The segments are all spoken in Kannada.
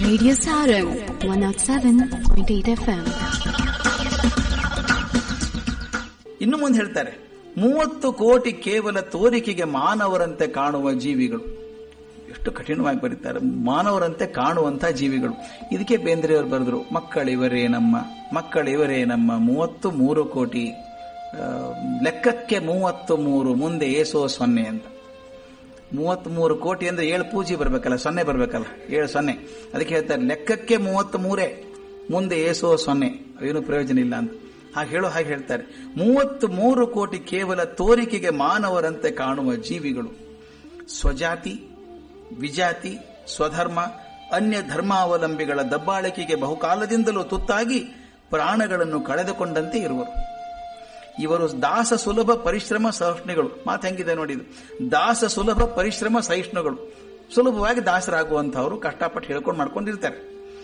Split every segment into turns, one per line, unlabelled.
Radio Sarang 107.8 FM.
ಇನ್ನು ಮುಂದೆ ಹೇಳ್ತಾರೆ ಮೂವತ್ತು ಕೋಟಿ ಕೇವಲ ತೋರಿಕೆಗೆ ಮಾನವರಂತೆ ಕಾಣುವ ಜೀವಿಗಳು ಎಷ್ಟು ಕಠಿಣವಾಗಿ ಬರೀತಾರೆ ಮಾನವರಂತೆ ಕಾಣುವಂತ ಜೀವಿಗಳು ಇದಕ್ಕೆ ಬೇಂದ್ರೆಯವರು ಬರೆದ್ರು ಮಕ್ಕಳಿವರೇ ನಮ್ಮ ಮಕ್ಕಳಿವರೇ ನಮ್ಮ ಮೂವತ್ತು ಮೂರು ಕೋಟಿ ಆ, ಲೆಕ್ಕಕ್ಕೆ ಮೂವತ್ತು ಮೂರು ಮುಂದೆ ಏಸೋ ಸೊನ್ನೆ ಅಂತ ಮೂವತ್ತ್ ಮೂರು ಕೋಟಿ ಅಂದ್ರೆ ಏಳು ಪೂಜೆ ಬರ್ಬೇಕಲ್ಲ ಸೊನ್ನೆ ಬರ್ಬೇಕಲ್ಲ ಏಳು ಸೊನ್ನೆ ಅದಕ್ಕೆ ಹೇಳ್ತಾರೆ ಲೆಕ್ಕಕ್ಕೆ ಮೂವತ್ತ್ ಮೂರೇ ಮುಂದೆ ಏಸೋ ಸೊನ್ನೆ ಏನು ಪ್ರಯೋಜನ ಇಲ್ಲ ಅಂತ ಹಾಗೆ ಹೇಳೋ ಹಾಗೆ ಹೇಳ್ತಾರೆ ಮೂವತ್ತ್ ಮೂರು ಕೋಟಿ ಕೇವಲ ತೋರಿಕೆಗೆ ಮಾನವರಂತೆ ಕಾಣುವ ಜೀವಿಗಳು ಸ್ವಜಾತಿ ವಿಜಾತಿ ಸ್ವಧರ್ಮ ಅನ್ಯ ಧರ್ಮಾವಲಂಬಿಗಳ ದಬ್ಬಾಳಿಕೆಗೆ ಬಹುಕಾಲದಿಂದಲೂ ತುತ್ತಾಗಿ ಪ್ರಾಣಗಳನ್ನು ಕಳೆದುಕೊಂಡಂತೆ ಇರುವರು ಇವರು ದಾಸ ಸುಲಭ ಪರಿಶ್ರಮ ಸಹಿಷ್ಣುಗಳು ಮಾತು ಹೆಂಗಿದೆ ನೋಡಿ ಇದು ದಾಸ ಸುಲಭ ಪರಿಶ್ರಮ ಸಹಿಷ್ಣುಗಳು ಸುಲಭವಾಗಿ ದಾಸರಾಗುವಂತಹವರು ಕಷ್ಟಪಟ್ಟು ಹೇಳ್ಕೊಂಡು ಮಾಡ್ಕೊಂಡಿರ್ತಾರೆ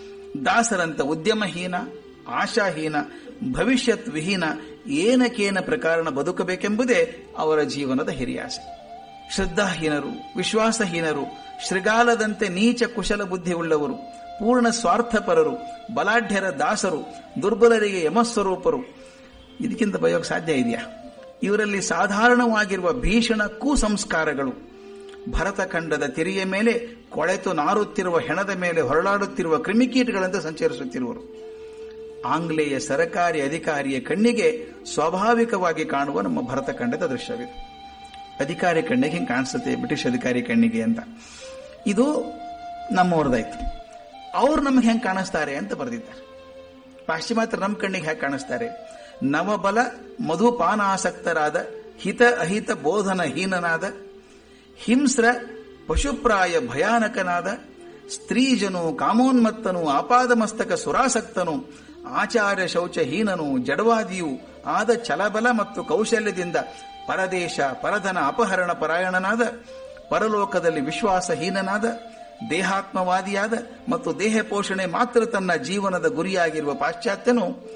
ದಾಸರಂತ ಉದ್ಯಮಹೀನ ಆಶಾಹೀನ ಭವಿಷ್ಯತ್ ವಿಹೀನ ಏನಕೇನ ಪ್ರಕಾರಣ ಬದುಕಬೇಕೆಂಬುದೇ ಅವರ ಜೀವನದ ಹಿರಿಯಾಸೆ ಶ್ರದ್ಧಾಹೀನರು ವಿಶ್ವಾಸಹೀನರು ಶೃಗಾಲದಂತೆ ನೀಚ ಕುಶಲ ಬುದ್ಧಿ ಉಳ್ಳವರು ಪೂರ್ಣ ಸ್ವಾರ್ಥಪರರು ಬಲಾಢ್ಯರ ದಾಸರು ದುರ್ಬಲರಿಗೆ ಯಮಸ್ವರೂಪರು ಇದಕ್ಕಿಂತ ಬಯೋಕ್ ಸಾಧ್ಯ ಇದೆಯಾ ಇವರಲ್ಲಿ ಸಾಧಾರಣವಾಗಿರುವ ಭೀಷಣ ಕುಸಂಸ್ಕಾರಗಳು ಭರತಖಂಡದ ತಿರಿಯ ಮೇಲೆ ಕೊಳೆತು ನಾರುತ್ತಿರುವ ಹೆಣದ ಮೇಲೆ ಹೊರಳಾಡುತ್ತಿರುವ ಕ್ರಿಮಿಕೀಟಗಳಂತೆ ಸಂಚರಿಸುತ್ತಿರುವರು ಆಂಗ್ಲೇಯ ಸರಕಾರಿ ಅಧಿಕಾರಿಯ ಕಣ್ಣಿಗೆ ಸ್ವಾಭಾವಿಕವಾಗಿ ಕಾಣುವ ನಮ್ಮ ಭರತಖಂಡದ ದೃಶ್ಯವಿದೆ ಅಧಿಕಾರಿ ಕಣ್ಣಿಗೆ ಹಿಂಗೆ ಕಾಣಿಸುತ್ತೆ ಬ್ರಿಟಿಷ್ ಅಧಿಕಾರಿ ಕಣ್ಣಿಗೆ ಅಂತ ಇದು ನಮ್ಮವ್ರದಾಯ್ತು ಅವ್ರು ನಮಗೆ ಹೆಂಗೆ ಕಾಣಿಸ್ತಾರೆ ಅಂತ ಬರೆದಿದ್ದಾರೆ ಪಾಶ್ಚಿಮಾತ್ಯ ನಮ್ಮ ಕಣ್ಣಿಗೆ ಹೇಗೆ ಕಾಣಿಸ್ತಾರೆ ನವಬಲ ಮಧುಪಾನಾಸಕ್ತರಾದ ಹಿತ ಅಹಿತ ಬೋಧನ ಹೀನನಾದ ಹಿಂಸ್ರ ಪಶುಪ್ರಾಯ ಭಯಾನಕನಾದ ಸ್ತ್ರೀಜನು ಕಾಮೋನ್ಮತ್ತನು ಆಪಾದಮಸ್ತಕ ಸುರಾಸಕ್ತನು ಆಚಾರ್ಯ ಶೌಚಹೀನನು ಜಡವಾದಿಯೂ ಆದ ಛಲಬಲ ಮತ್ತು ಕೌಶಲ್ಯದಿಂದ ಪರದೇಶ ಪರಧನ ಅಪಹರಣ ಪರಾಯಣನಾದ ಪರಲೋಕದಲ್ಲಿ ವಿಶ್ವಾಸಹೀನನಾದ ದೇಹಾತ್ಮವಾದಿಯಾದ ಮತ್ತು ದೇಹ ಪೋಷಣೆ ಮಾತ್ರ ತನ್ನ ಜೀವನದ ಗುರಿಯಾಗಿರುವ ಪಾಶ್ಚಾತ್ಯನು